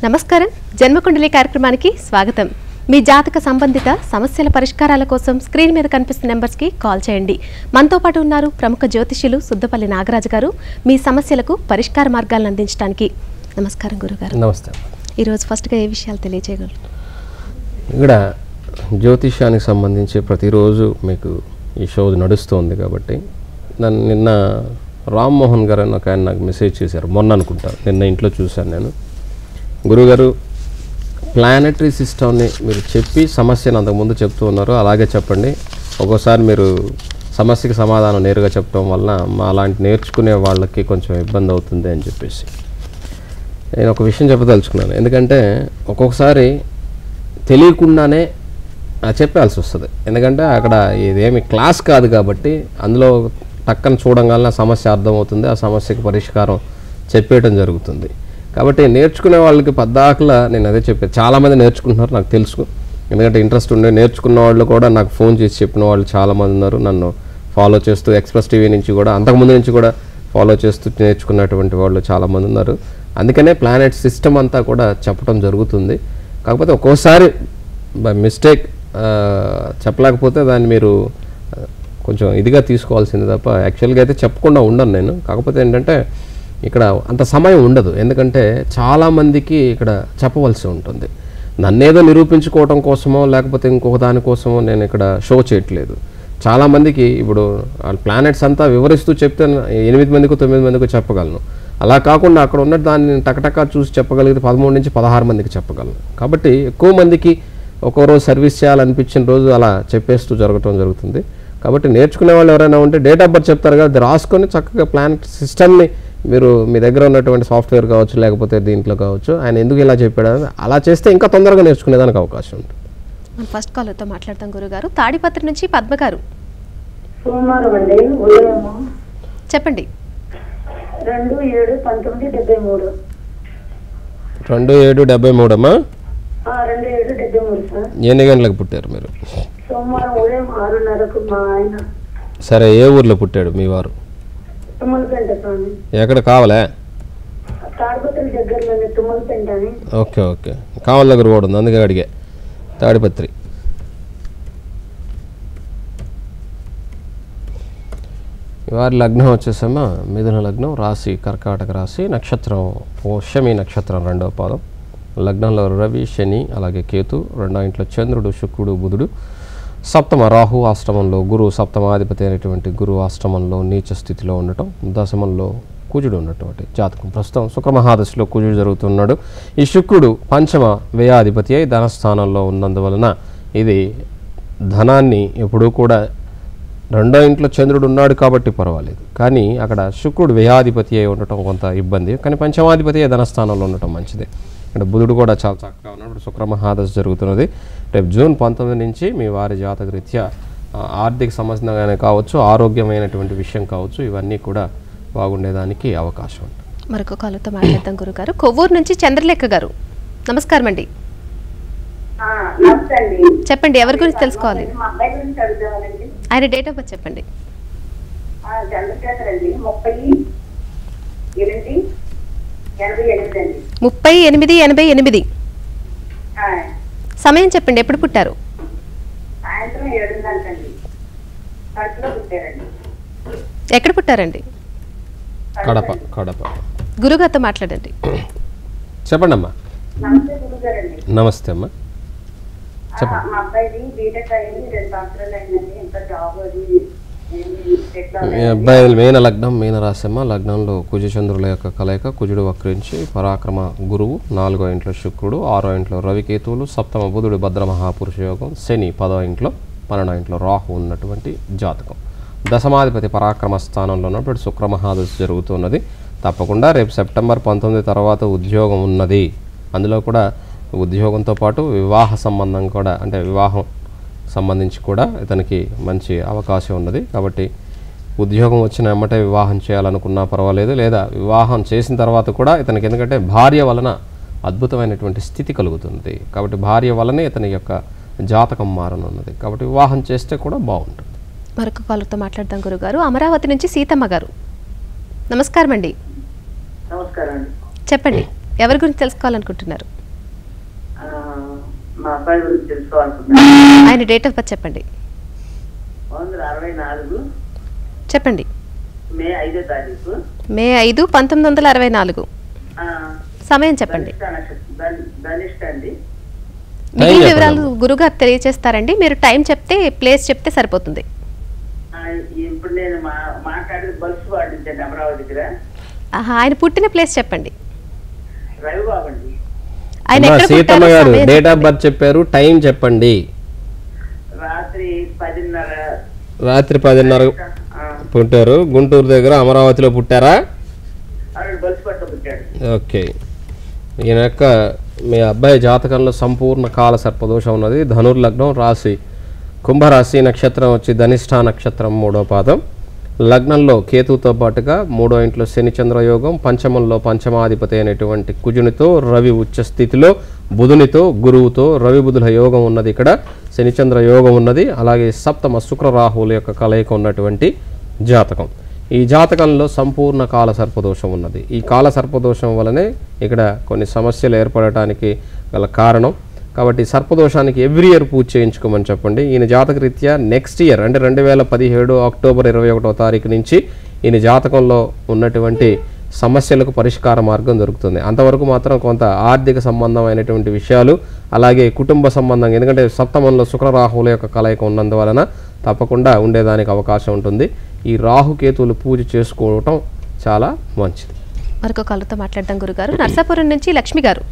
నమస్కారం జన్మకుండలి కార్యక్రమానికి స్వాగతం మీ జాతక సంబంధిత సమస్యల పరిష్కారాల కోసం స్క్రీన్ మీద కనిపిస్తున్న నెంబర్స్కి కాల్ చేయండి మనతో పాటు ఉన్నారు ప్రముఖ జ్యోతిష్యులు సుద్దపల్లి నాగరాజు గారు మీ సమస్యలకు పరిష్కార మార్గాలను అందించడానికి నమస్కారం గురుగారు నమస్తే ఈరోజు ఫస్ట్గా ఏ విషయాలు తెలియజేయగలరు ఇక్కడ జ్యోతిష్యానికి సంబంధించి ప్రతిరోజు మీకు ఈ షో నడుస్తుంది కాబట్టి నన్ను నిన్న రామ్మోహన్ గారు అని ఒక ఆయన నాకు మెసేజ్ చేశారు మొన్న అనుకుంటా నిన్న ఇంట్లో చూశాను నేను గురుగారు ప్లానటరీ సిస్టమ్ని మీరు చెప్పి సమస్యను అంతకుముందు చెప్తూ ఉన్నారు అలాగే చెప్పండి ఒక్కోసారి మీరు సమస్యకి సమాధానం నేరుగా చెప్పడం వల్ల మా అలాంటి నేర్చుకునే వాళ్ళకి కొంచెం ఇబ్బంది అవుతుంది అని చెప్పేసి నేను ఒక విషయం చెప్పదలుచుకున్నాను ఎందుకంటే ఒక్కొక్కసారి తెలియకుండానే ఆ చెప్పాల్సి వస్తుంది ఎందుకంటే అక్కడ ఇదేమి క్లాస్ కాదు కాబట్టి అందులో టక్కన చూడంగానే ఆ సమస్య అర్థమవుతుంది ఆ సమస్యకి పరిష్కారం చెప్పేయడం జరుగుతుంది కాబట్టి నేర్చుకునే వాళ్ళకి పద్దాకలా నేను అదే చెప్పాను చాలామంది నేర్చుకుంటున్నారు నాకు తెలుసు ఎందుకంటే ఇంట్రెస్ట్ ఉండే నేర్చుకున్న వాళ్ళు కూడా నాకు ఫోన్ చేసి చెప్పిన వాళ్ళు చాలామంది ఉన్నారు నన్ను ఫాలో చేస్తూ ఎక్స్ప్రెస్ టీవీ నుంచి కూడా అంతకుముందు నుంచి కూడా ఫాలో చేస్తూ నేర్చుకున్నటువంటి వాళ్ళు చాలామంది ఉన్నారు అందుకనే ప్లానెట్ సిస్టమ్ అంతా కూడా చెప్పడం జరుగుతుంది కాకపోతే ఒక్కోసారి బై మిస్టేక్ చెప్పలేకపోతే దాన్ని మీరు ఆ, కొంచెం ఇదిగా తీసుకోవాల్సింది తప్ప యాక్చువల్గా అయితే చెప్పకుండా ఉండను నేను కాకపోతే ఏంటంటే ఇక్కడ అంత సమయం ఉండదు ఎందుకంటే చాలామందికి ఇక్కడ చెప్పవలసి ఉంటుంది నన్నేదో నిరూపించుకోవడం కోసమో లేకపోతే ఇంకొక దానికోసమో నేను ఇక్కడ షో చేయట్లేదు చాలామందికి ఇప్పుడు వాళ్ళ ప్లానెట్స్ అంతా వివరిస్తూ చెప్తే ఎనిమిది మందికి తొమ్మిది మందికి చెప్పగలను అలా కాకుండా అక్కడ ఉన్న దాన్ని టకటకా చూసి చెప్పగలిగితే పదమూడు నుంచి పదహారు మందికి చెప్పగలను కాబట్టి ఎక్కువ మందికి ఒక్కో రోజు సర్వీస్ చేయాలనిపించిన రోజు అలా చెప్పేస్తూ జరగటం జరుగుతుంది కాబట్టి నేర్చుకునే వాళ్ళు ఎవరైనా ఉంటే డేట్ ఆఫ్ బర్త్ చెప్తారు కదా అది రాసుకొని చక్కగా ప్లానెట్ సిస్టమ్ని మీరు మీ దగ్గర ఉన్నటువంటి సాఫ్ట్వేర్ కావచ్చు లేకపోతే దీంట్లో కావచ్చు ఆయన ఎందుకు ఇలా చెప్పాడు అని అలా చేస్తే ఇంకా తొందరగా నేర్చుకునేదానికి అవకాశం ఉంటుంది మనం ఫస్ట్ కాలర్తో మాట్లాడతాం గురుగారు తాడిపత్రి నుంచి పద్మ గారు సోమవారం అండి ఉదయం చెప్పండి రెండు ఏడు పంతొమ్మిది డెబ్బై మూడు రెండు ఏడు డెబ్బై మూడమ్మా ఆ, రెండు ఏడు డెబ్బై మూడు సార్ ఎన్ని గంటలకు పుట్టారు మీరు సోమవారం ఉదయం ఆరున్నరకు మా ఆయన సరే ఏ ఊర్లో పుట్టాడు మీ వారు తుమ్మలపెంట స్వామి ఎక్కడ కావాలా తాడిపత్రి దగ్గరలోనే తుమ్మలపెంట అని ఓకే ఓకే కావాల దగ్గర కూడా ఉంది అందుకే అడిగా తాడిపత్రి వారి లగ్నం వచ్చేసమ్మా మిథున లగ్నం రాశి కర్కాటక రాశి నక్షత్రం పుష్యమి నక్షత్రం రెండవ పాదం లగ్నంలో రవి శని అలాగే కేతు రెండో ఇంట్లో చంద్రుడు శుక్రుడు బుధుడు సప్తమ రాహు అష్టమంలో గురు సప్తమాధిపతి అయినటువంటి గురు అష్టమంలో నీచ స్థితిలో ఉండటం దశమంలో కుజుడు ఉన్నటువంటి జాతకం ప్రస్తుతం శుక్రమహాదశలో కుజుడు జరుగుతున్నాడు ఈ శుక్రుడు పంచమ వ్యయాధిపతి అయి ధనస్థానంలో ఉన్నందువలన ఇది ధనాన్ని ఎప్పుడూ కూడా రెండో ఇంట్లో చంద్రుడు ఉన్నాడు కాబట్టి పర్వాలేదు కానీ అక్కడ శుక్రుడు వ్యయాధిపతి అయి ఉండటం కొంత ఇబ్బంది కానీ పంచమాధిపతి అయి ధనస్థానంలో ఉండటం మంచిదే ఇక్కడ బుధుడు కూడా చాలా చక్కగా ఉన్నాడు శుక్రమహాదశ జరుగుతున్నది రేపు జూన్ పంతొమ్మిది నుంచి మీ వారి జాతక రీత్యా ఆ, ఆర్థిక సమస్యగానే కావచ్చు ఆరోగ్యమైనటువంటి విషయం కావచ్చు ఇవన్నీ కూడా బాగుండేదానికి అవకాశం ఉంది మరొక కాలర్తో మాట్లాడతాం గురుగారు కొవ్వూరు నుంచి చంద్రలేఖ గారు నమస్కారం అండి నమస్తే అండి చెప్పండి ఎవరి గురించి తెలుసుకోవాలి మా అబ్బాయి గురించి అడుగుతామండి ఆయన డేట్ ఆఫ్ బర్త్ చెప్పండి చంద్రశేఖర్ అండి ముప్పై ఎనిమిది ఎనభై ఎనిమిది అండి ముప్పై ఎనిమిది ఎనభై ఎనిమిది ఆ, సమయం చెప్పండి ఎప్పుడు పుట్టారు సాయంత్రం ఏడున్నరకండి కడుపులో పుట్టారండి ఎక్కడ పుట్టారండి కడప కడప గురుగారితో మాట్లాడండి చెప్పండి అమ్మా నమస్తే గురుగారండి నమస్తే అమ్మా ఆ, మా అబ్బాయిది బీటెక్ అయింది రెండు సంవత్సరాలు అయిందండి ఇంకా జాబ్ అది ఏమీ సెటిల్ మీ అవ్వలేదు. అబ్బాయి మీన లగ్నం మీన రాశమ్మ లగ్నంలో కుజచంద్రుల యొక్క కలయిక కుజుడు వక్రించి పరాక్రమ గురువు నాలుగో ఇంట్లో శుక్రుడు ఆరో ఇంట్లో రవికేతువులు సప్తమ బుధుడు భద్ర మహాపురుష యోగం శని పదో ఇంట్లో పన్నెండో ఇంట్లో రాహు ఉన్నటువంటి జాతకం దశమాధిపతి పరాక్రమ స్థానంలో ఉన్నప్పుడు శుక్రమహాదశ జరుగుతున్నది తప్పకుండా రేపు సెప్టెంబర్ పంతొమ్మిది తర్వాత ఉద్యోగం ఉన్నది అందులో కూడా ఉద్యోగంతో పాటు వివాహ సంబంధం కూడా అంటే వివాహం సంబంధించి కూడా ఇతనికి మంచి అవకాశం ఉన్నది కాబట్టి ఉద్యోగం వచ్చిన ఎమ్మటే వివాహం చేయాలనుకున్నా పర్వాలేదు లేదా వివాహం చేసిన తర్వాత కూడా ఇతనికి ఎందుకంటే భార్య వలన అద్భుతమైనటువంటి స్థితి కలుగుతుంది కాబట్టి భార్య వలనే ఇతని యొక్క జాతకం మారనున్నది కాబట్టి వివాహం చేస్తే కూడా బాగుంటుంది మరొక కాలర్తో మాట్లాడదాం గురుగారు అమరావతి నుంచి సీతమ్మ గారు నమస్కారం అండి నమస్కారం అండి చెప్పండి ఎవరి గురించి తెలుసుకోవాలనుకుంటున్నారు ఆ, మా అబ్బాయి గురించి తెలుసుకోవాలనుకుంటున్నాను ఆయన డేట్ ఆఫ్ బర్త్ చెప్పండి వందల అరవై నాలుగు చెప్పండి మే ఐదో తారీఖు మే ఐదు పంతొమ్మిది వందల అరవై నాలుగు ఆ, సమయం చెప్పండి ధనిష్ట నక్షత్రం ధన్- ధనిష్ట అండి మిగిలిన చెప్పండి వివరాలు గురుగారు తెలియజేస్తారండి మీరు టైం చెప్తే ప్లేస్ చెప్తే సరిపోతుంది ఆ, ఇప్పుడు నేను మా మాట్లాడేది బల్స్ వాడించండి అమరావతి దగ్గర ఆహా, ఆయన పుట్టిన ప్లేస్ చెప్పండి రవిబాబు అండి ఆయన అమ్మా, ఎక్కడ సీతమ్మ పుట్టారో గారు సమయం డేట్ ఆఫ్ చెప్పండి. బర్త్ చెప్పారు టైం చెప్పండి రాత్రి పదిన్నర రాత్రి పదిన్నర ఆ, పుట్టారు గుంటూరు దగ్గర అమరావతిలో పుట్టారా ఆవిడ బల్స్ పట్ట పుట్టాడు ఓకే ఈయన యొక్క మీ అబ్బాయి జాతకంలో సంపూర్ణ కాల సర్పదోషం ఉన్నది ధనుర్లగ్నం రాశి కుంభరాశి నక్షత్రం వచ్చి ధనిష్ఠా నక్షత్రం మూడో పాదం లగ్నంలో కేతుతో పాటుగా మూడో ఇంట్లో శని చంద్ర యోగం పంచమంలో పంచమాధిపతి అయినటువంటి కుజునితో రవి ఉచ్చ స్థితిలో బుధునితో గురువుతో రవి బుధుల యోగం ఉన్నది ఇక్కడ శనిచంద్ర యోగం ఉన్నది అలాగే సప్తమ శుక్ర రాహువుల యొక్క కలయిక ఉన్నటువంటి జాతకం ఈ జాతకంలో సంపూర్ణ కాల సర్పదోషం ఉన్నది ఈ కాల సర్పదోషం వలనే ఇక్కడ కొన్ని సమస్యలు ఏర్పడటానికి గల కారణం కాబట్టి సర్పదోషానికి ఎవ్రీ ఇయర్ పూజ చేయించుకోమని చెప్పండి ఈయన జాతక రీత్యా నెక్స్ట్ ఇయర్ అంటే రెండు వేల పదిహేడు అక్టోబర్ ఇరవై ఒకటో తారీఖు నుంచి ఈయన జాతకంలో ఉన్నటువంటి సమస్యలకు పరిష్కార మార్గం దొరుకుతుంది అంతవరకు మాత్రం కొంత ఆర్థిక సంబంధమైనటువంటి విషయాలు అలాగే కుటుంబ సంబంధం ఎందుకంటే సప్తమంలో శుక్రరాహువుల యొక్క కలయిక ఉన్నందువలన తప్పకుండా ఉండేదానికి అవకాశం ఉంటుంది ఈ రాహుకేతువులు పూజ చేసుకోవటం చాలా మంచిది మరొక కాలుతో మాట్లాడదాం గురుగారు నర్సాపురం నుంచి లక్ష్మి గారు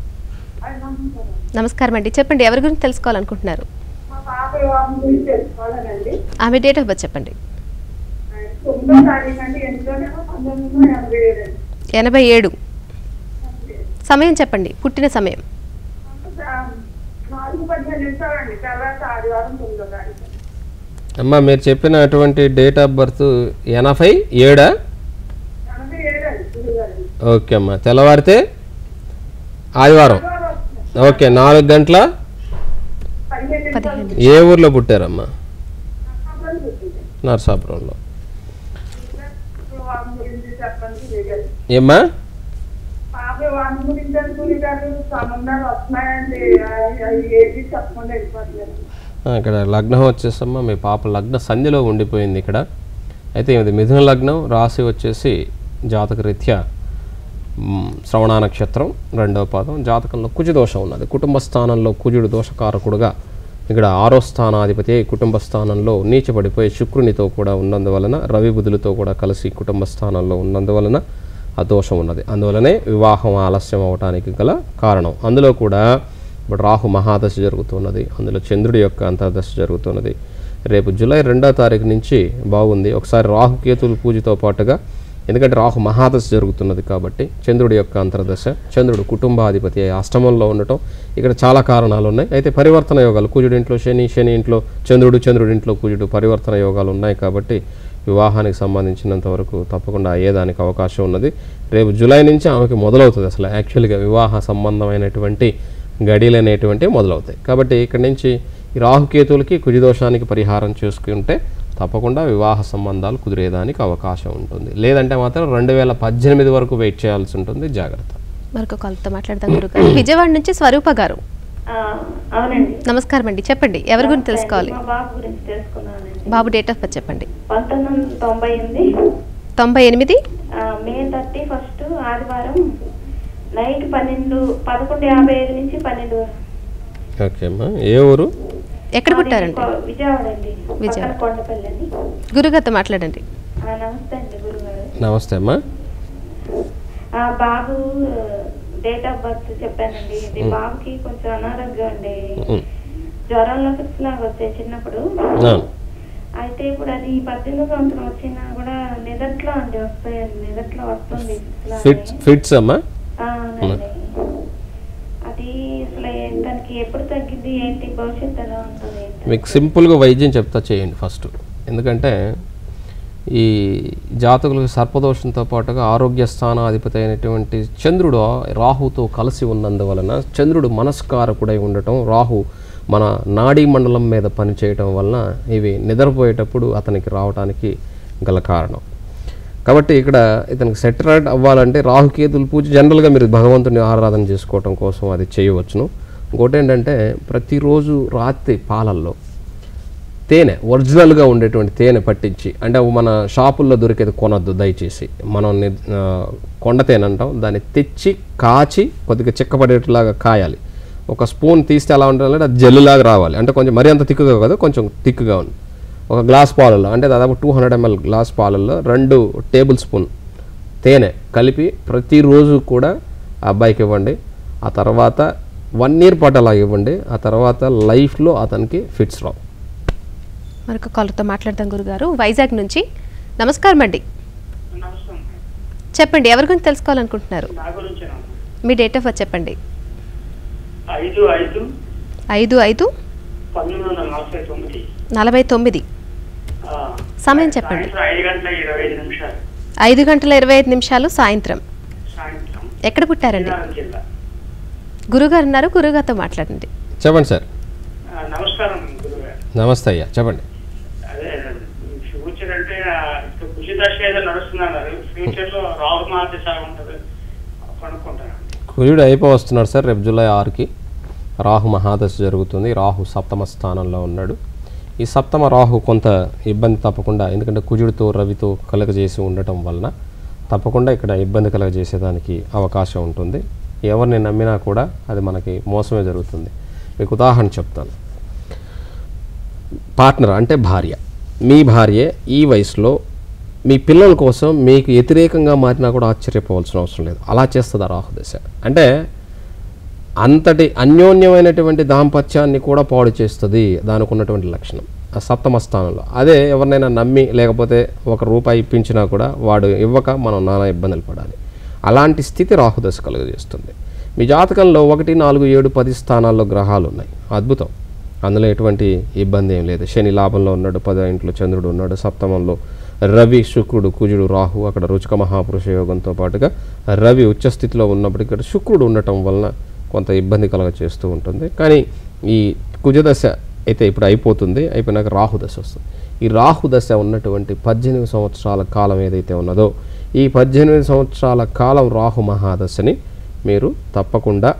నమస్కారం అండి చెప్పండి ఎవరి గురించి తెలుసుకోవాలనుకుంటున్నారు మా పాప వివాహం గురించి తెలుసుకోవాలనండి ఆమె డేట్ ఆఫ్ బర్త్ చెప్పండి తొమ్మిదో తారీఖు అంటే ఎంతోనేమో పంతొమ్మిది వందల ఎనభై ఏడు అండి. ఎనభై ఏడు సమయం చెప్పండి పుట్టిన సమయం నాలుగు పదిహేను నిమిషాలండి తర్వాత ఆదివారం తొమ్మిదో తారీఖు అమ్మ మీరు చెప్పినటువంటి డేట్ ఆఫ్ బర్త్ ఎనభై ఏడా ఎనభై ఏడు అండి గురుగారు ఓకే అమ్మా తెల్లవారితే ఆదివారం ఓకే నాలుగు గంటల పదిహేను నిమిషాలు పదిహేను ఏ ఊర్లో పుట్టారమ్మా నిమిషాలు కూర్చుంది. నరసాపురంలో వివాహం గురించి చెప్పండి గురుగారు. ఏమ్మా పాప వివాహం గురించి అని గురుగారు సంబంధాలు వస్తున్నాయండి అవి- అవి ఏది చెప్పకుండా వెళ్ళిపోతున్నారు ఆ, ఇక్కడ లగ్నం వచ్చేసమ్మా మీ పాప లగ్న సంధిలో ఉండిపోయింది ఇక్కడ అయితే ఇది మిథున లగ్నం రాశి వచ్చేసి జాతక రీత్యా మ్, శ్రవణ నక్షత్రం రెండవ పాదం జాతకంలో కుజ దోషం ఉన్నది కుటుంబ స్థానంలో కుజుడు దోషకారకుడుగా ఇక్కడ ఆరో స్థానాధిపతి అయి కుటుంబ స్థానంలో నీచబడిపోయి శుక్రునితో కూడా ఉన్నందువలన రవి బుధులతో కూడా కలిసి కుటుంబ స్థానంలో ఉన్నందువలన ఆ దోషం ఉన్నది అందువలనే వివాహం ఆలస్యం అవటానికి గల కారణం అందులో కూడా ఇప్పుడు రాహు మహాదశ జరుగుతున్నది అందులో చంద్రుడి యొక్క అంతర్దశ జరుగుతున్నది రేపు జూలై రెండో తారీఖు నుంచి బాగుంది ఒకసారి రాహు కేతుల పూజతో పాటుగా ఎందుకంటే రాహు మహాదశ జరుగుతున్నది కాబట్టి చంద్రుడి యొక్క అంతర్దశ చంద్రుడు కుటుంబాధిపతి అయి అష్టమంలో ఉండటం ఇక్కడ చాలా కారణాలు ఉన్నాయి అయితే పరివర్తన యోగాలు కుజుడి ఇంట్లో శని శని ఇంట్లో చంద్రుడు చంద్రుడి ఇంట్లో కుజుడు పరివర్తన యోగాలు ఉన్నాయి కాబట్టి వివాహానికి సంబంధించినంత వరకు తప్పకుండా అయ్యేదానికి అవకాశం ఉన్నది రేపు జూలై నుంచి ఆమెకి మొదలవుతుంది అసలు యాక్చువల్గా వివాహ సంబంధమైనటువంటి గడియలు అనేటువంటివి మొదలవుతాయి కాబట్టి ఇక్కడి నుంచి ఈ రాహుకేతువులకి కుజిదోషానికి పరిహారం చేసుకుంటే తప్పకుండా వివాహ సంబంధాలు కుదిరేదానికి అవకాశం ఉంటుంది లేదంటే మాత్రం రెండు వేల పద్దెనిమిది వరకు వెయిట్ చేయాల్సి ఉంటుంది జాగ్రత్త మరొక కాలుతో మాట్లాడదాం గురుగారు విజయవాడ నుంచి స్వరూప గారు ఆ, అవునండి నమస్కారం అండి చెప్పండి ఎవరి గురించి తెలుసుకోవాలి మా బాబు గురించి తెలుసుకున్నానండి బాబు డేట్ ఆఫ్ బర్త్ చెప్పండి పంతొమ్మిది వందల తొంభై ఎనిమిది తొంభై ఎనిమిది ఆ, మే థర్టీ ఫస్ట్ ఆదివారం నైట్ పన్నెండు పదకొండు యాభై ఐదు నుంచి పన్నెండు వరకు. ఓకే అమ్మా ఏ ఊరు ఎక్కడ మాది పుట్టారండి కొ- విజయవాడ అండి విజయవాడ. పక్కన కొండపల్లి అండి గురుగారితో మాట్లాడండి ఆ, నమస్తే అండి గురుగారు నమస్తే అమ్మా ఆ, బాబు డేట్ ఆఫ్ బర్త్ చెప్పానండి ఇది బాబుకి కొంచెం అనారోగ్యం అండి ఉమ్. జ్వరంలో ఫిక్స్ లాగా వచ్చాయి చిన్నప్పుడు అవును. అయితే ఇప్పుడు అది పద్దెనిమిది సంవత్సరం వచ్చినా కూడా నిదట్లో అండి వస్తాయండి నిదట్లో వస్తుంది fits లాగా. ఫిట్స్ ఫిట్స్ అమ్మా ఆ, అవునండి అది అసలు ఏ- దానికి ఎప్పుడు తగ్గింది ఏంటి భవిష్యత్తు ఎలా ఉంటుంది మీకు సింపుల్గా వైద్యం చెప్తా చేయండి ఫస్ట్ ఎందుకంటే ఈ జాతకులకు సర్పదోషంతో పాటుగా ఆరోగ్య స్థానాధిపతి అయినటువంటి చంద్రుడు రాహుతో కలిసి ఉన్నందువలన చంద్రుడు మనస్కారకుడై ఉండటం రాహు మన నాడీ మండలం మీద పనిచేయటం వలన ఇవి నిద్రపోయేటప్పుడు అతనికి రావటానికి గల కారణం కాబట్టి ఇక్కడ ఇతనికి సెటిలైట్ అవ్వాలంటే రాహుకేతులు పూజ జనరల్గా మీరు భగవంతుని ఆరాధన చేసుకోవటం కోసం అది చేయవచ్చును ఇంకోటి ఏంటంటే ప్రతిరోజు రాత్రి పాలల్లో తేనె ఒరిజినల్గా ఉండేటువంటి తేనె పట్టించి అంటే అవి మన షాపుల్లో దొరికేది కొనొద్దు దయచేసి మనం ని- ఆ, కొండ తేనె అంటాం దాన్ని తెచ్చి కాచి కొద్దిగా చిక్కపడేట్లాగా కాయాలి ఒక స్పూన్ తీస్తే ఎలా ఉండాలంటే అది జెల్లులాగా రావాలి అంటే కొంచెం మరీ అంత తిక్కుగా కాదు కొంచెం తిక్కుగా ఉంది ఒక గ్లాస్ పాలల్లో అంటే దాదాపు టూ హండ్రెడ్ ఎంఎల్ గ్లాస్ పాలల్లో రెండు టేబుల్ స్పూన్ తేనె కలిపి ప్రతిరోజు కూడా ఆ అబ్బాయికి ఇవ్వండి ఆ తర్వాత వన్ ఇయర్ పాటు అలా ఇవ్వండి ఆ తర్వాత లైఫ్లో అతనికి ఫిట్స్ రావు మరొక కాలర్తో మాట్లాడదాం గురుగారు వైజాగ్ నుంచి నమస్కారం అండి నమస్కారం చెప్పండి ఎవరి గురించి తెలుసుకోవాలనుకుంటున్నారు నా గురించేనా మీ డేట్ ఆఫ్ బర్త్ చెప్పండి ఐదు ఐదు ఐదు ఐదు పంతొమ్మిది వందల నలభై తొమ్మిది నలభై తొమ్మిది ఆ, సమయం చెప్పండి సాయంత్రం ఐదు గంటల ఇరవై ఐదు నిమిషాలు ఐదు గంటల ఇరవై ఐదు నిమిషాలు సాయంత్రం సాయంత్రం ఎక్కడ పుట్టారండి శ్రీకాకుళం జిల్లా గురుగారు ఉన్నారు గురుగారితో మాట్లాడండి చెప్పండి సార్ ఆ, నమస్కారం గురుగారు నమస్తే అయ్యా చెప్పండి అదే ఫ్యూచర్ అంటే ఆ, ఇప్పుడు కృషి దశ ఏదో నడుస్తున్నారు ఫ్యూచర్ లో రాహు మహాదశ ఉంటుంది కనుక్కుంటాను కుజుడు అయిపో వస్తున్నాడు సార్ రేపు జూలై ఆరుకి రాహు మహాదశ జరుగుతుంది రాహు సప్తమ స్థానంలో ఉన్నాడు ఈ సప్తమ రాహు కొంత ఇబ్బంది తప్పకుండా ఎందుకంటే కుజుడితో రవితో కలగజేసి ఉండటం వలన తప్పకుండా ఇక్కడ ఇబ్బంది కలగజేసేదానికి అవకాశం ఉంటుంది ఎవరిని నమ్మినా కూడా అది మనకి మోసమే జరుగుతుంది మీకు ఉదాహరణ చెప్తాను పార్ట్నర్ అంటే భార్య మీ భార్య ఈ వయసులో మీ పిల్లల కోసం మీకు వ్యతిరేకంగా మారినా కూడా ఆశ్చర్యపోవాల్సిన అవసరం లేదు అలా చేస్తుంది ఆ రాహుదశ అంటే అంతటి అన్యోన్యమైనటువంటి దాంపత్యాన్ని కూడా పాడు చేస్తుంది దానికి ఉన్నటువంటి లక్షణం ఆ సప్తమ స్థానంలో అదే ఎవరినైనా నమ్మి లేకపోతే ఒక రూపాయి ఇప్పించినా కూడా వాడు ఇవ్వక మనం నానా ఇబ్బందులు పడాలి అలాంటి స్థితి రాహుదశ కలుగజేస్తుంది మీ జాతకంలో ఒకటి నాలుగు ఏడు పది స్థానాల్లో గ్రహాలు ఉన్నాయి అద్భుతం అందులో ఎటువంటి ఇబ్బంది ఏం లేదు శని లాభంలో ఉన్నాడు పదో ఇంట్లో చంద్రుడు ఉన్నాడు సప్తమంలో రవి శుక్రుడు కుజుడు రాహు అక్కడ రుచిక మహాపురుష యోగంతో పాటుగా రవి ఉచ్చస్థితిలో ఉన్నప్పటికీ ఇక్కడ శుక్రుడు ఉండటం వలన కొంత ఇబ్బంది కలగ చేస్తూ ఉంటుంది కానీ ఈ కుజదశ అయితే ఇప్పుడు అయిపోతుంది అయిపోయినాక రాహుదశ వస్తుంది ఈ రాహుదశ ఉన్నటువంటి పద్దెనిమిది సంవత్సరాల కాలం ఏదైతే ఉన్నదో ఈ పద్దెనిమిది సంవత్సరాల కాలం రాహు మహాదశని మీరు తప్పకుండా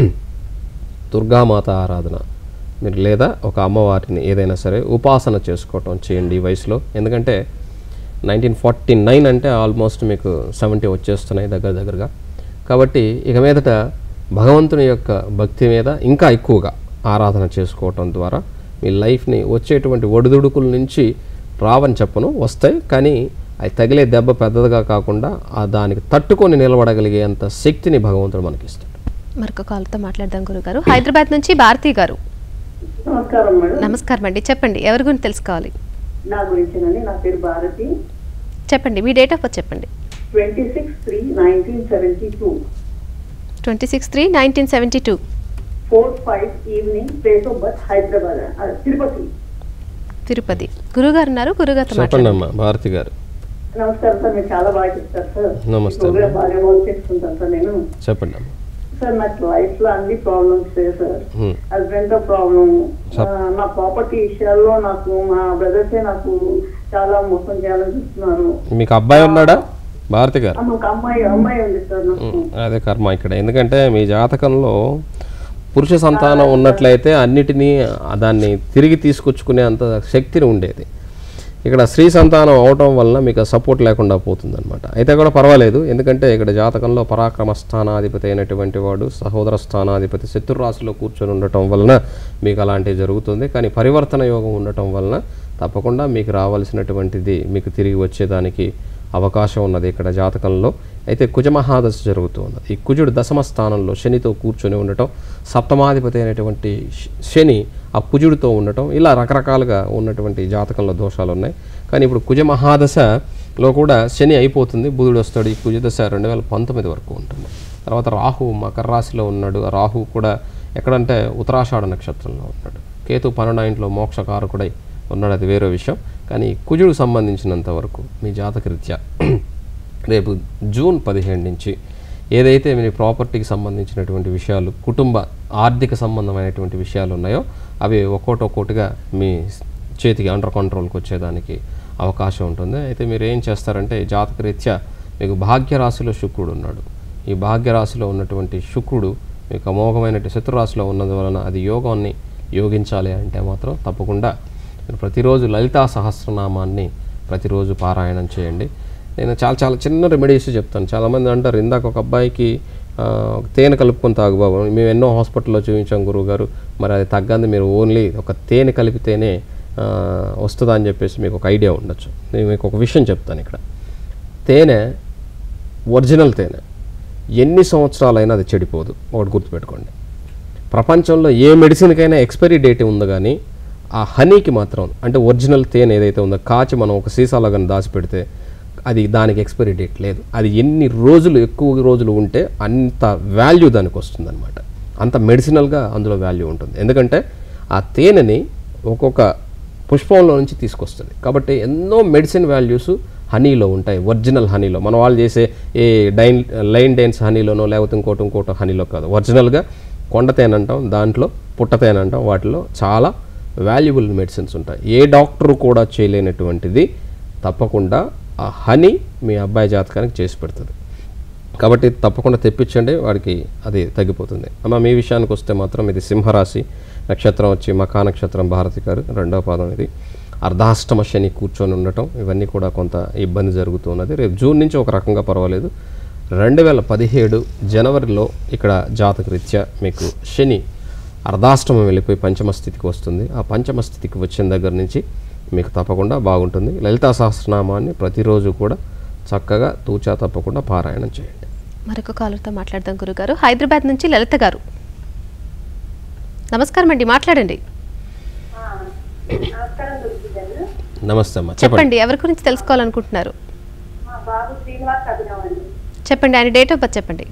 దుర్గామాత ఆరాధన మీరు లేదా ఒక అమ్మవారిని ఏదైనా సరే ఉపాసన చేసుకోవటం చేయండి ఈ వయసులో ఎందుకంటే నైన్టీన్ ఫార్టీ నైన్ అంటే ఆల్మోస్ట్ మీకు సెవెంటీ వచ్చేస్తున్నాయి దగ్గర దగ్గరగా కాబట్టి ఇక మీదట భగవంతుని యొక్క భక్తి మీద ఇంకా ఎక్కువగా ఆరాధన చేసుకోవటం ద్వారా మీ లైఫ్ని వచ్చేటువంటి ఒడిదుడుకుల నుంచి రావని చెప్పను వస్తాయి కానీ అవి తగిలే దెబ్బ పెద్దదిగా కాకుండా ఆ దానికి తట్టుకొని నిలబడగలిగేంత శక్తిని భగవంతుడు మనకి ఇస్తాడు మరొక కాల్తో మాట్లాడదాం గురుగారు హైదరాబాద్ నుంచి భారతి గారు నమస్కారం మేడం నమస్కారం అండి చెప్పండి ఎవరి గురించి తెలుసుకోవాలి నా గురించేనండి నా పేరు భారతి చెప్పండి మీ డేట్ ఆఫ్ బర్త్ చెప్పండి twenty six three nineteen seventy two twenty six three nineteen seventy two four five evening place of birth Hyderabad ఆ, తిరుపతి తిరుపతి గురుగారు ఉన్నారు గురుగారితో చెప్పండి మాట్లాడండి అమ్మా భారతి గారు నమస్కారం సార్ మీరు చాలా బాగా చెప్తారు సార్ నమస్తే. ప్రోగ్రామ్ బాగా వర్క్ చేసుకుంటాను సార్ నేను చెప్పండి అమ్మా సార్ నాకు లైఫ్ లో అన్ని ప్రాబ్లమ్స్ సార్ హ్మ్. హస్బెండ్ తో ప్రాబ్లం సప్- నా ప్రాపర్టీ విషయాల్లో నాకు మా బ్రదర్సే నాకు చాలా మోసం చేయాలని చూస్తున్నారు మీకు అబ్బాయి ఉన్నాడా భారతి గారు ఆ, మాకు అమ్మాయి అమ్మాయి ఉంది సార్ నాకు ఉమ్, అదే కర్మ ఇక్కడ ఎందుకంటే మీ జాతకంలో పురుష సంతానం ఉన్నట్లయితే అన్నిటినీ ఆ దాన్ని తిరిగి తీసుకొచ్చుకునే అంత శక్తిని ఉండేది ఇక్కడ స్త్రీ సంతానం అవటం వలన మీకు సపోర్ట్ లేకుండా పోతుందన్నమాట అయితే కూడా పర్వాలేదు ఎందుకంటే ఇక్కడ జాతకంలో పరాక్రమ స్థానాధిపతి అయినటువంటి వాడు సహోదర స్థానాధిపతి శత్రు రాశిలో కూర్చొని ఉండటం వలన మీకు అలాంటివి జరుగుతుంది కానీ పరివర్తన యోగం ఉండటం వలన తప్పకుండా మీకు రావాల్సినటువంటిది మీకు తిరిగి వచ్చేదానికి అవకాశం ఉన్నది ఇక్కడ జాతకంలో అయితే కుజమహాదశ జరుగుతూ ఉన్నది ఈ కుజుడు దశమ స్థానంలో శనితో కూర్చొని ఉండటం సప్తమాధిపతి అయినటువంటి శ- శని ఆ కుజుడితో ఉండటం ఇలా రకరకాలుగా ఉన్నటువంటి జాతకంలో దోషాలు ఉన్నాయి కానీ ఇప్పుడు కుజమహాదశలో కూడా శని అయిపోతుంది బుధుడు వస్తాడు ఈ కుజదశ రెండు వేల పంతొమ్మిది వరకు ఉంటుంది తర్వాత రాహు మకర రాశిలో ఉన్నాడు ఆ రాహు కూడా ఎక్కడంటే ఉత్తరాషాఢ నక్షత్రంలో ఉన్నాడు కేతు పన్నెండు ఇంట్లో మోక్షకారకుడై ఉన్నాడు అది వేరే విషయం కానీ కుజుడు సంబంధించినంత వరకు మీ జాతకరీత్యా రేపు జూన్ పదిహేడు నుంచి ఏదైతే మీ ప్రాపర్టీకి సంబంధించినటువంటి విషయాలు కుటుంబ ఆర్థిక సంబంధమైనటువంటి విషయాలు ఉన్నాయో అవి ఒక్కోటి ఒక్కోటిగా మీ చేతికి అండర్ కంట్రోల్కి వచ్చేదానికి అవకాశం ఉంటుంది అయితే మీరు ఏం చేస్తారంటే జాతక రీత్యా మీకు భాగ్యరాశిలో శుక్రుడు ఉన్నాడు ఈ భాగ్యరాశిలో ఉన్నటువంటి శుక్రుడు మీకు అమోఘమైన శత్రురాశిలో ఉన్నందువలన అది యోగాన్ని యోగించాలి అంటే మాత్రం తప్పకుండా మీరు ప్రతిరోజు లలితా సహస్రనామాన్ని ప్రతిరోజు పారాయణం చేయండి నేను చాలా చాలా చిన్న రెమెడీస్ చెప్తాను చాలామంది అంటారు ఇందాక ఒక అబ్బాయికి ఆ, తేనె కలుపుకొని తాగు బాబు మేము ఎన్నో హాస్పిటల్లో చూపించాం గురువు గారు మరి అది తగ్గంది మీరు ఓన్లీ ఒక తేనె కలిపితేనే ఆ, వస్తుందా అని చెప్పేసి మీకు ఒక ఐడియా ఉండొచ్చు నేను మీకు ఒక విషయం చెప్తాను ఇక్కడ తేనె ఒరిజినల్ తేనె ఎన్ని సంవత్సరాలైనా అది చెడిపోదు ఒకటి గుర్తుపెట్టుకోండి ప్రపంచంలో ఏ మెడిసిన్కైనా ఎక్స్పైరీ డేట్ ఉంది కానీ ఆ హనీకి మాత్రం అంటే ఒరిజినల్ తేనె ఏదైతే ఉందో కాచి మనం ఒక సీసాలో కానీ దాచిపెడితే అది దానికి ఎక్స్పైరీ డేట్ లేదు అది ఎన్ని రోజులు ఎక్కువ రోజులు ఉంటే అంత వాల్యూ దానికి వస్తుందన్నమాట అంత మెడిసినల్గా అందులో వాల్యూ ఉంటుంది ఎందుకంటే ఆ తేనెని ఒక్కొక్క పుష్పంలో నుంచి తీసుకొస్తుంది కాబట్టి ఎన్నో మెడిసిన్ వాల్యూస్ హనీలో ఉంటాయి ఒరిజినల్ హనీలో మన వాళ్ళు చేసే ఏ డైన్ లైన్ డైన్స్ హనీలోనో లేకపోతే ఇంకోటి ఇంకోటి హనీలో కాదు ఒరిజినల్గా కొండ తేనె అంటాం దాంట్లో పుట్ట తేనె అంటాం వాటిలో చాలా వాల్యుబుల్ మెడిసిన్స్ ఉంటాయి ఏ డాక్టర్ కూడా చేయలేనటువంటిది తప్పకుండా ఆ హనీ మీ అబ్బాయి జాతకానికి చేసి పెడుతుంది కాబట్టి తప్పకుండా తెప్పించండి వాడికి అది తగ్గిపోతుంది అమ్మ మీ విషయానికి వస్తే మాత్రం ఇది సింహరాశి నక్షత్రం వచ్చి మకా నక్షత్రం భారతి గారు రెండవ పాదం ఇది అర్ధాష్టమ శని కూర్చొని ఉండటం ఇవన్నీ కూడా కొంత ఇబ్బంది జరుగుతున్నది రేపు జూన్ నుంచి ఒక రకంగా పర్వాలేదు రెండు వేల పదిహేడు జనవరిలో ఇక్కడ జాతక రీత్యా మీకు శని అర్ధాష్టమం వెళ్ళిపోయి పంచమ స్థితికి వస్తుంది ఆ పంచమ స్థితికి వచ్చిన దగ్గర నుంచి మీకు తప్పకుండా బాగుంటుంది లలితా సహస్రనామాన్ని ప్రతిరోజు కూడా చక్కగా తూచా తప్పకుండా పారాయణం చేయండి మరొక కాలర్తో మాట్లాడదాం గురుగారు హైదరాబాద్ నుంచి లలిత గారు నమస్కారం అండి మాట్లాడండి నమస్కారం గురుజీ నమస్తే అమ్మా చెప్పండి చెప్పండి ఎవరి గురించి తెలుసుకోవాలనుకుంటున్నారు మా బాబు శ్రీనివాస్ అభినవ్ అండి చెప్పండి ఆయన డేట్ ఆఫ్ బర్త్ చెప్పండి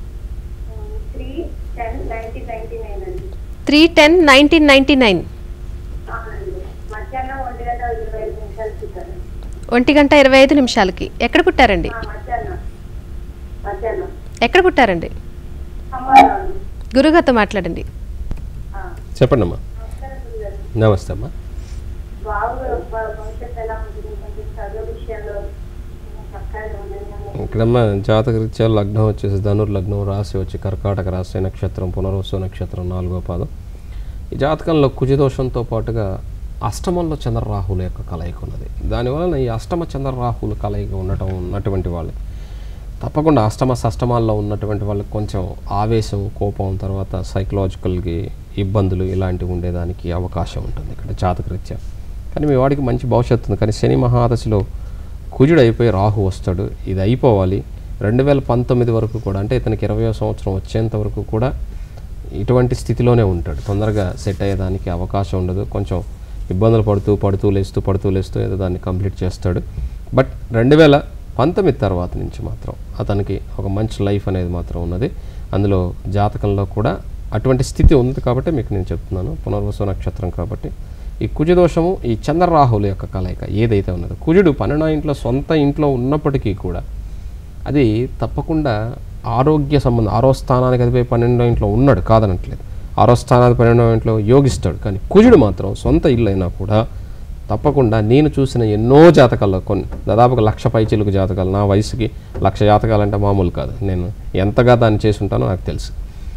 three ten nineteen ninety nine అండి three ten nineteen ninety nine అవునండి మధ్యాహ్నం ఒంటి గంట ఇరవై ఐదు నిమిషాలు చూశాను ఒంటి గంట ఇరవై ఐదు నిమిషాలకి ఎక్కడ పుట్టారండి మధ్యాహ్నం మధ్యాహ్నం ఎక్కడ పుట్టారండి అమ్మాయి అండి గురుగారితో మాట్లాడండి చెప్పండి అమ్మా నమస్కారం గురుగారు నమస్తే అమ్మా బాబు భ- భవిష్యత్తు ఎలా ఉంటుంది కొంచెం చదువు విషయంలో చక్కగా ఉందని ఇక్కడమ్మా జాతక రీత్యా లగ్నం వచ్చేసి ధనుర్ లగ్నం రాశి వచ్చి కర్కాటక రాశి నక్షత్రం పునర్వసు నక్షత్రం నాలుగో పాదం ఈ జాతకంలో కుజదోషంతో పాటుగా అష్టమంలో చంద్రరాహుల యొక్క కలయిక ఉన్నది దానివలన ఈ అష్టమ చంద్రరాహుల కలయిక ఉండటం ఉన్నటువంటి వాళ్ళకి తప్పకుండా అష్టమ సష్టమాల్లో ఉన్నటువంటి వాళ్ళకి కొంచెం ఆవేశం కోపం తర్వాత సైకలాజికల్కి ఇబ్బందులు ఇలాంటివి ఉండేదానికి అవకాశం ఉంటుంది ఇక్కడ జాతకరీత్యా కానీ మీ వాడికి మంచి భవిష్యత్తు ఉంది కానీ శని మహాదశలో కుజుడు అయిపోయి రాహు వస్తాడు ఇది అయిపోవాలి రెండు వేల పంతొమ్మిది వరకు కూడా అంటే ఇతనికి ఇరవయో సంవత్సరం వచ్చేంత వరకు కూడా ఇటువంటి స్థితిలోనే ఉంటాడు తొందరగా సెట్ అయ్యేదానికి అవకాశం ఉండదు కొంచెం ఇబ్బందులు పడుతూ పడుతూ లేస్తూ పడుతూ లేస్తూ ఏదో దాన్ని కంప్లీట్ చేస్తాడు బట్ రెండు వేల పంతొమ్మిది తర్వాత నుంచి మాత్రం అతనికి ఒక మంచి లైఫ్ అనేది మాత్రం ఉన్నది అందులో జాతకంలో కూడా అటువంటి స్థితి ఉంది కాబట్టి మీకు నేను చెప్తున్నాను పునర్వసు నక్షత్రం కాబట్టి ఈ కుజదోషము ఈ చంద్రరాహుల యొక్క కలయిక ఏదైతే ఉన్నదో కుజుడు పన్నెండో ఇంట్లో సొంత ఇంట్లో ఉన్నప్పటికీ కూడా అది తప్పకుండా ఆరోగ్య సంబంధం ఆరో స్థానానికి అదిపోయి పన్నెండో ఇంట్లో ఉన్నాడు కాదనట్లేదు ఆరో స్థానానికి పన్నెండో ఇంట్లో యోగిస్తాడు కానీ కుజుడు మాత్రం సొంత ఇల్లు అయినా కూడా తప్పకుండా నేను చూసిన ఎన్నో జాతకాల్లో కొన్ని దాదాపుగా లక్ష పైచిలుకు జాతకాలు నా వయసుకి లక్ష జాతకాలు అంటే మామూలు కాదు నేను ఎంతగా దాన్ని చేసి ఉంటానో నాకు తెలుసు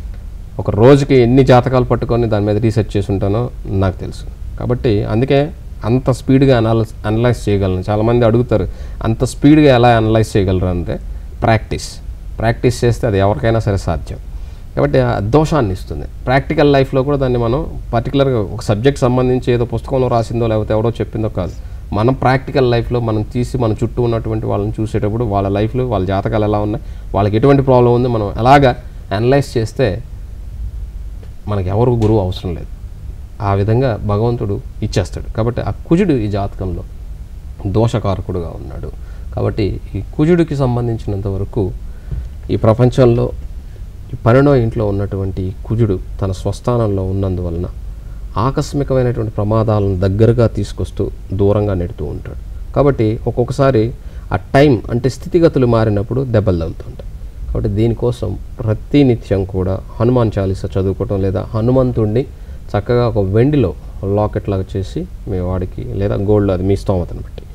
ఒక రోజుకి ఎన్ని జాతకాలు పట్టుకొని దాని మీద రీసెర్చ్ చేసి ఉంటానో నాకు తెలుసు కాబట్టి అందుకే అంత స్పీడ్గా అనలైజ్ అనలైజ్ చేయగలను చాలామంది అడుగుతారు అంత స్పీడ్గా ఎలా అనలైజ్ చేయగలరు అంటే ప్రాక్టీస్ ప్రాక్టీస్ చేస్తే అది ఎవరికైనా సరే సాధ్యం కాబట్టి ఆ దోషాన్ని ఇస్తుంది ప్రాక్టికల్ లైఫ్లో కూడా దాన్ని మనం పర్టికులర్గా ఒక సబ్జెక్ట్ సంబంధించి ఏదో పుస్తకంలో రాసిందో లేకపోతే ఎవరో చెప్పిందో కాదు మనం ప్రాక్టికల్ లైఫ్లో మనం తీసి మన చుట్టూ ఉన్నటువంటి వాళ్ళని చూసేటప్పుడు వాళ్ళ లైఫ్లో వాళ్ళ జాతకాలు ఎలా ఉన్నాయి వాళ్ళకి ఎటువంటి ప్రాబ్లం ఉంది మనం ఎలాగా అనలైజ్ చేస్తే మనకి ఎవరు గురువు అవసరం లేదు ఆ విధంగా భగవంతుడు ఇచ్చేస్తాడు కాబట్టి ఆ కుజుడు ఈ జాతకంలో దోషకారకుడుగా ఉన్నాడు కాబట్టి ఈ కుజుడికి సంబంధించినంత వరకు ఈ ప్రపంచంలో ఈ పన్నెండో ఇంట్లో ఉన్నటువంటి ఈ కుజుడు తన స్వస్థానంలో ఉన్నందువలన ఆకస్మికమైనటువంటి ప్రమాదాలను దగ్గరగా తీసుకొస్తూ దూరంగా నెడుతూ ఉంటాడు కాబట్టి ఒక్కొక్కసారి ఆ టైం అంటే స్థితిగతులు మారినప్పుడు దెబ్బలు తగులుతుంటాయి కాబట్టి దీనికోసం ప్రతి నిత్యం కూడా హనుమాన్ చాలీస చదువుకోవటం లేదా హనుమంతుడిని చక్కగా ఒక వెండిలో లాకెట్ లాగా చేసి మీ వాడికి లేదా గోల్డ్ అది మీ స్తోమతను బట్టి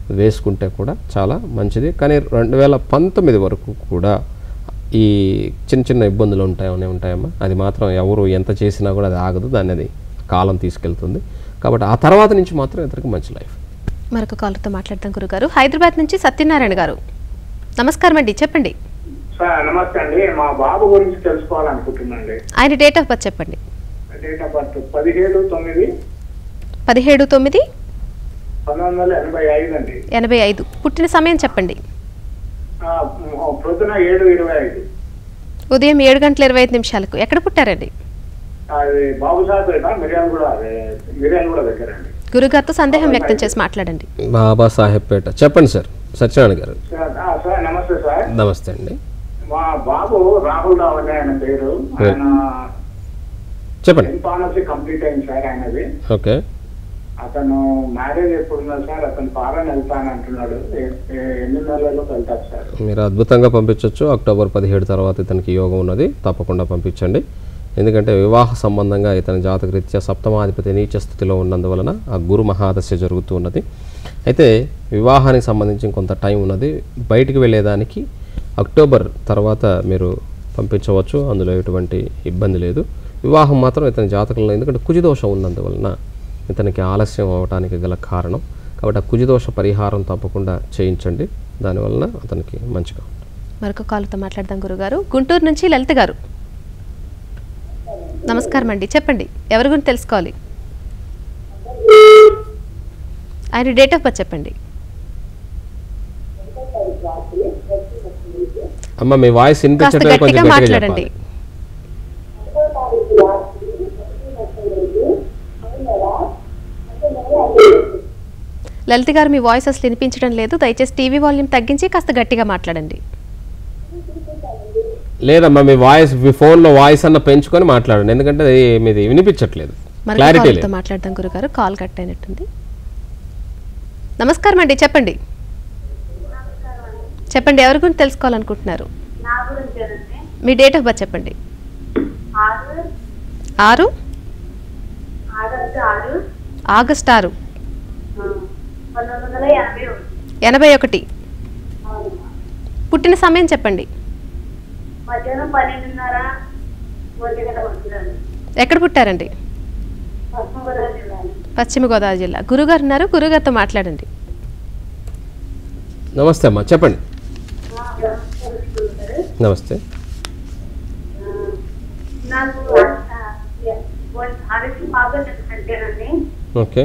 వేసుకుంటే కూడా చాలా మంచిది కానీ రెండు వేల పంతొమ్మిది వరకు కూడా ఈ చిన్న చిన్న ఇబ్బందులు ఉంటాయనే ఉంటాయమ్మా అది మాత్రం ఎవరు ఎంత చేసినా కూడా అది ఆగదు దాన్ని అది కాలం తీసుకెళ్తుంది కాబట్టి ఆ తర్వాత నుంచి మాత్రం ఇతనికి మంచి లైఫ్ మరొక కాలర్తో మాట్లాడతాం గురుగారు హైదరాబాద్ నుంచి సత్యనారాయణ గారు నమస్కారం అండి చెప్పండి సార్ నమస్తే అండి మా బాబు గురించి తెలుసుకోవాలనుకుంటున్నాండి ఆయన డేట్ ఆఫ్ బర్త్ చెప్పండి డేట్ ఆఫ్ బర్త్ పదిహేడు తొమ్మిది పదిహేడు తొమ్మిది పంతొమ్మిది వందల ఎనభై ఐదు అండి ఎనభై ఐదు పుట్టిన సమయం చెప్పండి ఆ, మ్, ప్రొద్దున ఏడు ఇరవై ఐదు ఉదయం ఏడు గంటల ఇరవై ఐదు నిమిషాలకు ఎక్కడ పుట్టారండి అది బాబు సాహెబ్ మిర్యాలు కూడా అదే మిర్యాలు కూడా దగ్గర అండి గురుగారితో సందేహం వ్యక్తం చేసి మాట్లాడండి బాబా సాహెబ్పేట చెప్పండి సార్ సత్యనారాయణ గారు సార్ ఆ, సార్ నమస్తే సార్ నమస్తే అండి మా బాబు రాహుల్ రావు అని ఆయన పేరు ఆయన చెప్పండి ఫార్మసీ కంప్లీట్ అయింది సార్ ఆయనది ఓకే అతను మ్యారేజ్ ఎప్పుడున్నారు సార్ అతను ఫారెన్ వెళ్తాను అంటున్నాడు ఏ- ఏ- ఎన్ని నెలల్లో వెళ్తారు సార్ మీరు అద్భుతంగా పంపించవచ్చు అక్టోబర్ పదిహేడు తర్వాత ఇతనికి యోగం ఉన్నది తప్పకుండా పంపించండి ఎందుకంటే వివాహ సంబంధంగా ఇతని జాతక రీత్యా సప్తమాధిపతి నీచ స్థితిలో ఉన్నందువలన ఆ గురు మహాదశ జరుగుతూ ఉన్నది అయితే వివాహానికి సంబంధించి కొంత టైం ఉన్నది బయటికి వెళ్ళేదానికి అక్టోబర్ తర్వాత మీరు పంపించవచ్చు అందులో ఎటువంటి ఇబ్బంది లేదు వివాహం మాత్రం ఇతని జాతకంలో ఎందుకంటే కుజిదోషం ఉన్నందువలన ఇతనికి ఆలస్యం అవడానికి గల కారణం కాబట్టి ఆ కుజిదోష పరిహారం తప్పకుండా చేయించండి దానివలన అతనికి మంచిగా ఉంటుంది మరొక కాలతో మాట్లాడదాం గురుగారు గుంటూరు నుంచి లలిత గారు నమస్కారం అండి చెప్పండి ఎవరి గురించి తెలుసుకోవాలి ఆయన డేట్ ఆఫ్ బర్త్ చెప్పండి అమ్మ మీ వాయిస్ కాస్త వినిపించట్లేదు కొంచెం గట్టిగా గట్టిగా మాట్లాడండి చెప్పాలి లలిత గారు మీ వాయిస్ అసలు వినిపించడం లేదు దయచేసి టీవీ వాల్యూమ్ తగ్గించి కాస్త గట్టిగా మాట్లాడండి లేదమ్మా మీ వాయిస్ మీ ఫోన్లో వాయిస్ అన్న పెంచుకొని మాట్లాడండి ఎందుకంటే అది మీది వినిపించట్లేదు మరొక క్లారిటీ కాల్తో లేదు మాట్లాడదాం గురుగారు కాల్ కట్ అయినట్టుంది నమస్కారం అండి చెప్పండి చెప్పండి ఎవరి గురించి తెలుసుకోవాలనుకుంటున్నారు నా గురించి అండి మీ డేట్ ఆఫ్ బర్త్ చెప్పండి ఆరు ఆరు ఆగస్టు ఆరు ఆగస్ట్ ఆరు ఆ, పంతొమ్మిది వందల ఎనభై ఒకటి ఎనభై ఒకటి అవును. పుట్టిన సమయం చెప్పండి మధ్యాహ్నం పన్నెండున్నర ఒంటి గంట వస్తుందండి ఎక్కడ పుట్టారండి పశ్చిమ గోదావరి జిల్లా పశ్చిమ గోదావరి జిల్లా గురుగారు ఉన్నారు గురుగారితో మాట్లాడండి నమస్తే అమ్మా చెప్పండి ఆ, సార్ నమస్తే నాకు ఆరోగ్యం బాగా అంటేనండి ఓకే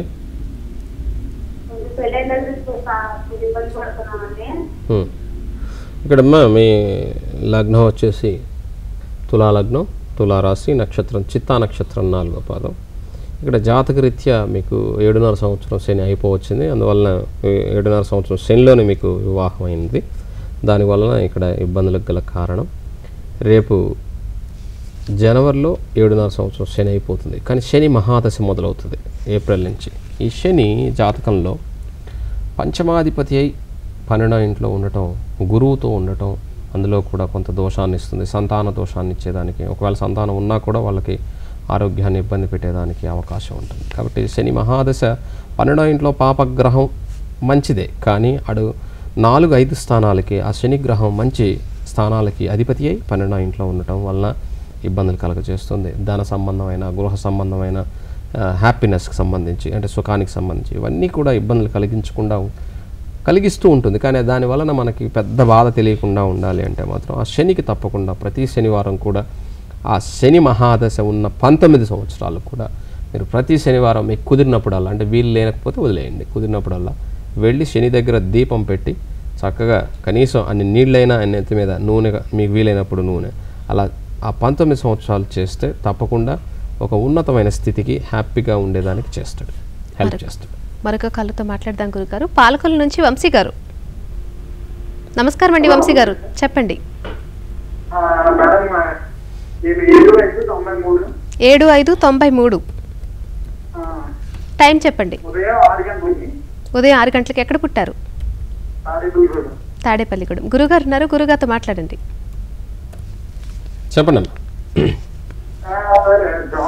కొంచెం పెళ్ళైన దగ్గర నుంచి కొంచెం ఇబ్బంది పడుతున్నామండి హ్మ్. ఇక్కడమ్మా మీ లగ్నం వచ్చేసి తులా లగ్నం తులా రాశి నక్షత్రం చిత్తా నక్షత్రం నాలుగో పాదం ఇక్కడ జాతక రీత్యా మీకు ఏడున్నర సంవత్సరం శని అయిపోవచ్చింది అందువలన ఏ- ఏడున్నర సంవత్సరం శనిలోనే మీకు వివాహం అయింది దానివలన ఇక్కడ ఇబ్బందులకు గల కారణం రేపు జనవరిలో ఏడున్నర సంవత్సరం శని అయిపోతుంది కానీ శని మహాదశ మొదలవుతుంది ఏప్రిల్ నుంచి ఈ శని జాతకంలో పంచమాధిపతి అయి పన్నెండో ఇంట్లో ఉండటం గురువుతో ఉండటం అందులో కూడా కొంత దోషాన్ని ఇస్తుంది సంతాన దోషాన్ని ఇచ్చేదానికి ఒకవేళ సంతానం ఉన్నా కూడా వాళ్ళకి ఆరోగ్యాన్ని ఇబ్బంది పెట్టేదానికి అవకాశం ఉంటుంది కాబట్టి శని మహాదశ పన్నెండో ఇంట్లో పాపగ్రహం మంచిదే కానీ అడు నాలుగు ఐదు స్థానాలకి ఆ శని గ్రహం మంచి స్థానాలకి అధిపతి అయి పన్నెండో ఇంట్లో ఉండటం వలన ఇబ్బందులు కలగజేస్తుంది ధన సంబంధమైన గృహ సంబంధమైన ఆ, హ్యాపీనెస్కి సంబంధించి అంటే సుఖానికి సంబంధించి ఇవన్నీ కూడా ఇబ్బందులు కలిగించకుండా ఉం- కలిగిస్తూ ఉంటుంది కానీ దాని వలన మనకి పెద్ద బాధ తెలియకుండా ఉండాలి అంటే మాత్రం ఆ శనికి తప్పకుండా ప్రతి శనివారం కూడా ఆ శని మహాదశ ఉన్న పంతొమ్మిది సంవత్సరాలు కూడా మీరు ప్రతి శనివారం మీకు కుదిరినప్పుడల్లా అంటే వీలు లేకపోతే వదిలేయండి కుదిరినప్పుడల్లా వెళ్ళి శని దగ్గర దీపం పెట్టి చక్కగా కనీసం అన్ని నీళ్ళైనా ఆయన నెత్తి మీద నూనె మీకు వీలైనప్పుడు నూనె అలా ఆ పంతొమ్మిది సంవత్సరాలు చేస్తే తప్పకుండా ఒక ఉన్నతమైన స్థితికి హ్యాపీగా ఉండేదానికి చేస్తాడు హెల్ప్ మరొక- చేస్తాడు మరొక కాళ్ళతో మాట్లాడదాం గురుగారు పాలకొల్లు నుంచి వంశీ గారు నమస్కారం అండి వంశీ గారు చెప్పండి ఆ, మేడం నేను ఏడు ఐదు తొంభై మూడు ఏడు ఐదు తొంభై మూడు ఆ, టైం చెప్పండి ఉదయం ఆరు గంటలకి ఉదయం ఆరు గంటలకు ఎక్కడ పుట్టారు తాడేపల్లి రోడ్ తాడేపల్లిగూడెం గురుగారు ఉన్నారు గురుగారితో మాట్లాడండి చెప్పండి అమ్మా ఆ, సరే జాబ్ గురించి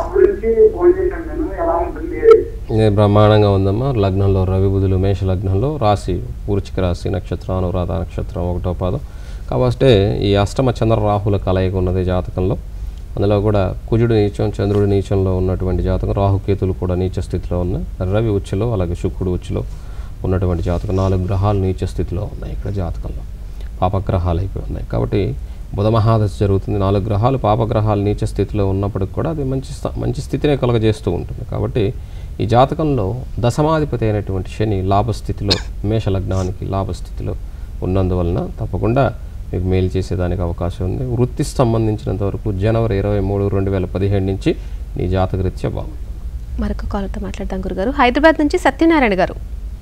నుంచి ఫోన్ చేశాను నేను ఎలా ఉంటుంది ఇది బ్రహ్మాండంగా ఉందమ్మా లగ్నంలో రవి బుధులు మేష లగ్నంలో రాశి వృచ్చిక రాశి నక్షత్రం అనురాధ నక్షత్రం ఒకటో పాదం కాబట్టి ఈ అష్టమ చంద్ర రాహుల కలయిక ఉన్నది జాతకంలో అందులో కూడా కుజుడు నీచం చంద్రుడి నీచంలో ఉన్నటువంటి జాతకం రాహుకేతులు కూడా నీచ స్థితిలో ఉన్నాయి రవి ఉచ్చులో అలాగే శుక్రుడు ఉచ్చులో ఉన్నటువంటి జాతకం నాలుగు గ్రహాలు నీచ స్థితిలో ఉన్నాయి ఇక్కడ జాతకంలో పాపగ్రహాలు అయిపోయి ఉన్నాయి కాబట్టి బుధ మహాదశ జరుగుతుంది నాలుగు గ్రహాలు పాపగ్రహాలు నీచ స్థితిలో ఉన్నప్పటికి కూడా అది మంచి స్థ- మంచి స్థితినే కలగజేస్తూ ఉంటుంది కాబట్టి ఈ జాతకంలో దశమాధిపతి అయినటువంటి శని లాభస్థితిలో మేష లగ్నానికి లాభస్థితిలో ఉన్నందువలన తప్పకుండా మీకు మేలు చేసేదానికి అవకాశం ఉంది వృత్తికి సంబంధించినంత వరకు జనవరి ఇరవై మూడు రెండు వేల పదిహేడు నుంచి నీ జాతకరీత్యా బాగుంది మరొక కాలర్తో మాట్లాడదాం గురుగారు హైదరాబాద్ నుంచి సత్యనారాయణ గారు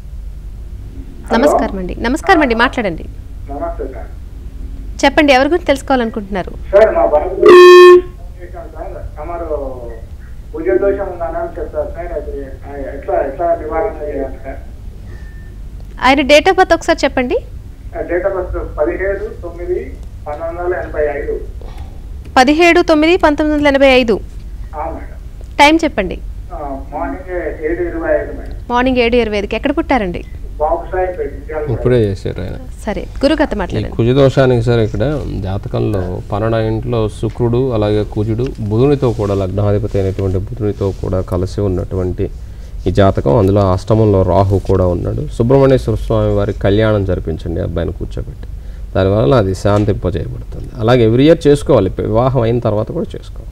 నమస్కారం అండి నమస్కారం అండి మాట్లాడండి నమస్తే సార్ చెప్పండి ఎవరి గురించి తెలుసుకోవాలనుకుంటున్నారు సార్ మా బాబు చేశాను సార్ తమరు పూజ దోషం ఉందని అని చెప్తారు సార్ అది ఆ, ఎట్లా ఎట్లా నివారణ చేయాలి సార్ ఆయన డేట్ ఆఫ్ బర్త్ ఒకసారి చెప్పండి డేట్ ఆఫ్ బర్త్ పదిహేడు తొమ్మిది పంతొమ్మిది వందల ఎనభై ఐదు పదిహేడు తొమ్మిది పంతొమ్మిది వందల ఎనభై ఐదు ఆ, మేడం టైం చెప్పండి ఆ, మార్నింగ్ ఏడు ఇరవై ఐదు మేడం మార్నింగ్ ఏడు ఇరవై ఐదుకి ఎక్కడ పుట్టారండి బాబు సాయి పెట్టించాలి ఇప్పుడే చేశారు ఆయన సరే గురుగారితో ఈ మాట్లాడండి కుజదోషానికి సార్ ఇక్కడ జాతకంలో పన్నెండు ఇంట్లో శుక్రుడు అలాగే కుజుడు బుధునితో కూడా లగ్నాధిపతి అయినటువంటి బుధునితో కూడా కలిసి ఉన్నటువంటి ఈ జాతకం అందులో అష్టమంలో రాహు కూడా ఉన్నాడు సుబ్రహ్మణ్యేశ్వర స్వామి వారి కళ్యాణం జరిపించండి అబ్బాయిని కూర్చోబెట్టి దానివల్ల అది శాంతింపజేయబడుతుంది అలాగే ఎవ్రీ ఇయర్ చేసుకోవాలి వివాహం అయిన తర్వాత కూడా చేసుకోవాలి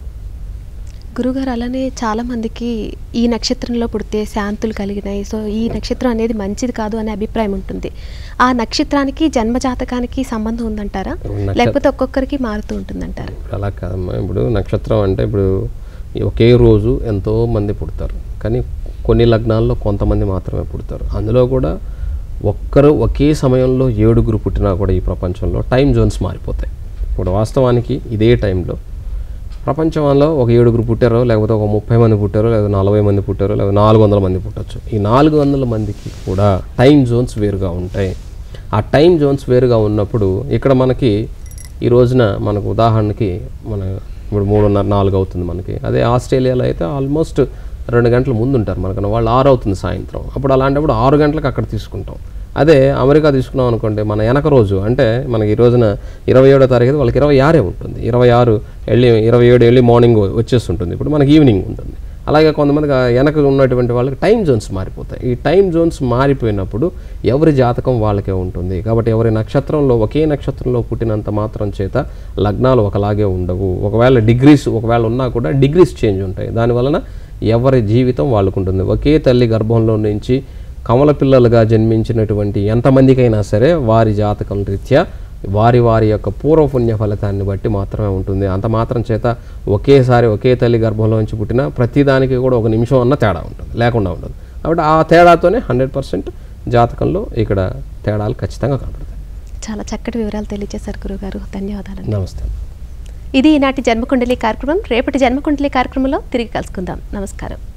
గురుగారు అలానే చాలా మందికి ఈ నక్షత్రంలో పుడితే శాంతులు కలిగినాయి సో ఈ నక్షత్రం అనేది మంచిది కాదు అనే అభిప్రాయం ఉంటుంది ఆ నక్షత్రానికి జన్మజాతకానికి సంబంధం ఉందంటారా నక్ష- లేకపోతే ఒక్కొక్కరికి మారుతూ ఉంటుందంటారా ఇప్పుడు అలా కాదమ్మా ఇప్పుడు నక్షత్రం అంటే ఇప్పుడు ఈ ఒకే రోజు ఎంతో మంది పుడతారు కానీ కొన్ని లగ్నాల్లో కొంతమంది మాత్రమే పుడతారు అందులో కూడా ఒక్కరు ఒకే సమయంలో ఏడుగురు పుట్టినా కూడా ఈ ప్రపంచంలో టైం జోన్స్ మారిపోతాయి ఇప్పుడు వాస్తవానికి ఇదే టైంలో ప్రపంచంలో ఒక ఏడుగురు పుట్టారో లేకపోతే ఒక ముప్పై మంది పుట్టారో లేదా నలభై మంది పుట్టారో లేదా నాలుగు వందల మంది పుట్టచ్చు ఈ నాలుగు వందల మందికి కూడా టైం జోన్స్ వేరుగా ఉంటాయి ఆ టైం జోన్స్ వేరుగా ఉన్నప్పుడు ఇక్కడ మనకి ఈ రోజున మనకు ఉదాహరణకి మన ఇప్పుడు మూడున్నర నాలుగు అవుతుంది మనకి అదే ఆస్ట్రేలియాలో అయితే ఆల్మోస్ట్ రెండు గంటల ముందు ఉంటారు మనకన్నా వాళ్ళు ఆరు అవుతుంది సాయంత్రం అప్పుడు అలాంటప్పుడు ఆరు గంటలకు అక్కడ తీసుకుంటాం అదే అమెరికా తీసుకున్నాం అనుకోండి మన వెనక రోజు అంటే మనకి ఈ రోజున ఇరవై ఏడో తారీఖు వాళ్ళకి ఇరవై ఆరే ఉంటుంది ఇరవై ఆరు ఎర్లీ ఇరవై ఏడు ఎర్లీ మార్నింగ్ వచ్చేస్తుంటుంది ఇప్పుడు మనకి ఈవినింగ్ ఉంటుంది అలాగే కొంతమందికి ఆ వెనక ఉన్నటువంటి వాళ్ళకి టైం జోన్స్ మారిపోతాయి ఈ టైం జోన్స్ మారిపోయినప్పుడు ఎవరి జాతకం వాళ్ళకే ఉంటుంది కాబట్టి ఎవరి నక్షత్రంలో ఒకే నక్షత్రంలో పుట్టినంత మాత్రం చేత లగ్నాలు ఒకలాగే ఉండవు ఒకవేళ డిగ్రీస్ ఒకవేళ ఉన్నా కూడా డిగ్రీస్ చేంజ్ ఉంటాయి దానివలన ఎవరి జీవితం వాళ్ళకు ఉంటుంది ఒకే తల్లి గర్భంలో నుంచి కమల పిల్లలుగా జన్మించినటువంటి ఎంతమందికైనా సరే వారి జాతకం రీత్యా వారి వారి యొక్క పూర్వపుణ్య ఫలితాన్ని బట్టి మాత్రమే ఉంటుంది అంత మాత్రం చేత ఒకేసారి ఒకే తల్లి గర్భంలోంచి పుట్టిన ప్రతిదానికి కూడా ఒక నిమిషం అన్న తేడా ఉంటుంది లేకుండా ఉండదు కాబట్టి ఆ తేడాతోనే హండ్రెడ్ పర్సెంట్ జాతకంలో ఇక్కడ తేడాలు ఖచ్చితంగా కనపడతాయి చాలా చక్కటి వివరాలు తెలియజేశారు గురుగారు ధన్యవాదాలు నమస్తే ఇది ఈనాటి జన్మకుండలి కార్యక్రమం రేపటి జన్మకుండలి కార్యక్రమంలో తిరిగి కలుసుకుందాం నమస్కారం